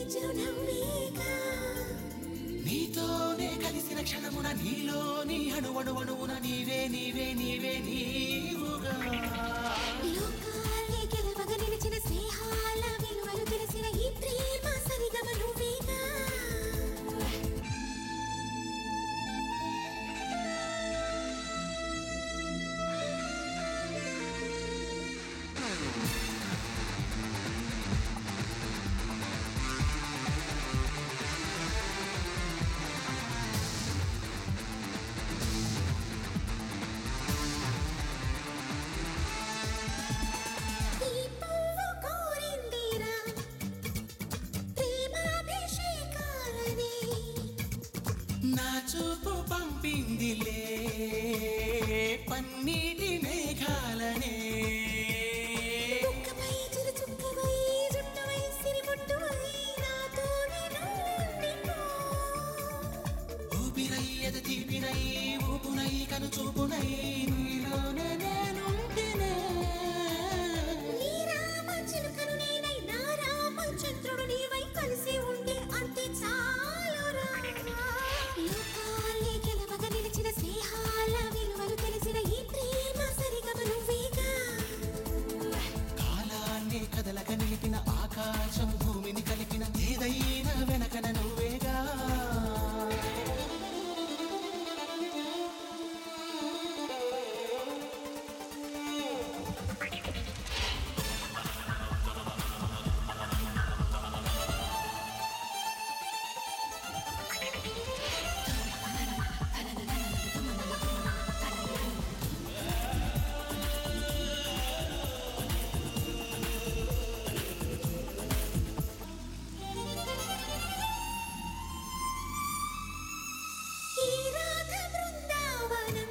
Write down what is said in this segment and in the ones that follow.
చిరునవ్వేగా నీతోనే కలిసిన క్షణమున నీలోని అణువణువణువున నీవే నీవే నీవే నీవుగా లోకాలే గెలవగ నిలిచిన స్నేహాల విలువలు తెలిసిన ఈ ప్రేమ సరిగమ నువ్వేగా ఈ పువ్వు కోరిందిరా ప్రేమాభిషేకాలని నా చూపు పంపిందిలే పన్నీటి మేఘాలనే చుక్కపై చిరు చుక్కవై జుట్టవై సిరిముట్టువై నాతోనే నువ్వుండిపో. ఊపిరై ఎద తీపినై ఊపునై కను చూపునై నీలోనే నేనుంటినే నీ రామ చిలుకను నేనై నా రామచంద్రుడు నీవై కలిసి ఉంటే అంతే చాలురా. లోకాలే గెలవగ నిలిచిన స్నేహాల విలువలు తెలిసిన ఈ ప్రేమ సరిగమ నువ్వేగా కాలాన్ని కదలక నిలిపిన ఆకాశం భూమిని కలిపిన ఏదైనా వెనకన నువ్వేగా ఈ రాగ బృందావనం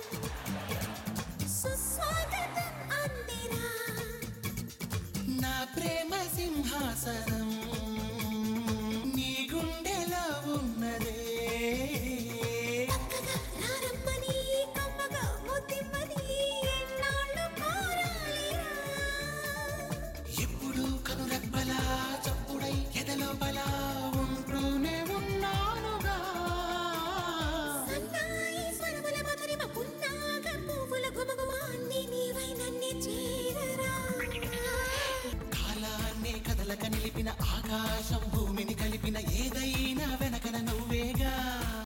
సుస్వాగతం అందిరా నా ప్రేమ సింహాసనం నీ గుండెలో ఉన్నదే చక్కగా రారమ్మని కమ్మగా ముద్దిమ్మని ఎన్నాళ్ళు కోరాలిరా ఎప్పుడు కనురెప్పలా చప్పుడై ఎదలోపల ఉంటూనే ఉన్నానుగా సన్నాయి స్వరముల మధురిమ పున్నాగ పువ్వుల గుమగుమ అన్ని నీవై నన్నే చేరరా కాలాన్ని కదలక నిలిపిన ఆకాశం